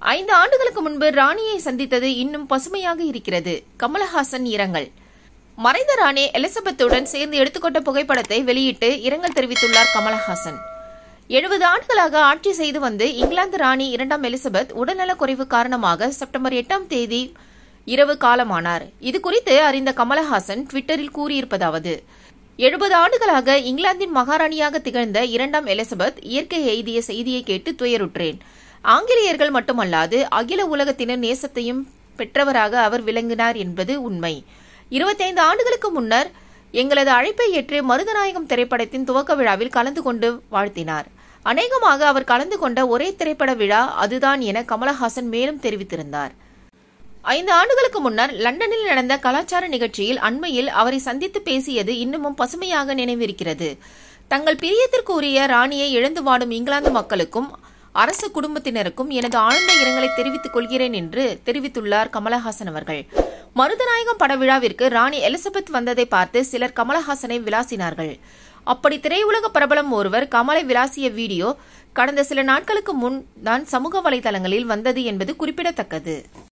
ஐந்து ஆண்டுகளுக்கு முன்பு ராணியை சந்தித்தது இன்னும் பசுமையாக இருக்கிறது கமலஹாசன் இரங்கல் மறைந்த ராணி எலிசபெத்துடன் சேர்ந்து எடுத்துக்கொண்ட புகைப்படத்தை வெளியிட்டு இரங்கல் தெரிவித்துள்ளார் கமலஹாசன் எழுபது ஆண்டுகளாக ஆட்சி செய்து வந்து இங்கிலாந்து ராணி இரண்டாம் எலிசபெத் உடல்நலக் குறைவு காரணமாக செப்டம்பர் எட்டாம் தேதி இரவு காலமானார் இது குறித்து அறிந்த கமலஹாசன் ட்விட்டரில் கூறியிருப்பதாவது எழுபது ஆண்டுகளாக இங்கிலாந்தின் மகாராணியாக திகழ்ந்த இரண்டாம் எலிசபெத் இயற்கை எய்திய செய்தியை கேட்டு துயருற்றேன் ஆங்கிலேயர்கள் மட்டுமல்லாது அகில உலகத்தினர் நேசத்தையும் பெற்றவராக அவர் விளங்கினார் என்பது உண்மை இருபத்தைந்து ஆண்டுகளுக்கு முன்னர் எங்களது அழைப்பை ஏற்று மருதநாயகம் திரைப்படத்தின் துவக்க விழாவில் கலந்து கொண்டு வாழ்த்தினார் அநேகமாக அவர் கலந்து கொண்ட ஒரே திரைப்பட விழா அதுதான் என கமலஹாசன் மேலும் தெரிவித்திருந்தார் ஐந்து ஆண்டுகளுக்கு முன்னர் லண்டனில் நடந்த கலாச்சார நிகழ்ச்சியில் அண்மையில் அவரை சந்தித்து பேசியது இன்னமும் பசுமையாக நினைவிருக்கிறது தங்கள் பிரியத்திற்குரிய ராணியை இழந்து வாடும் இங்கிலாந்து மக்களுக்கும் அரச குடும்பத்தினருக்கும் எனது ஆழ்ந்த இரங்கலை தெரிவித்துக் கொள்கிறேன் என்று தெரிவித்துள்ளார் கமலஹாசன் அவர்கள் மருதநாயகம் பட விழாவிற்கு ராணி எலிசபெத் வந்ததை பார்த்து சிலர் கமலஹாசனை விளாசினார்கள் அப்படி திரையுலக பிரபலம் ஒருவர் கமலை விளாசிய வீடியோ கடந்த சில நாட்களுக்கு முன் தான் சமூக வலைதளங்களில் வந்தது என்பது குறிப்பிடத்தக்கது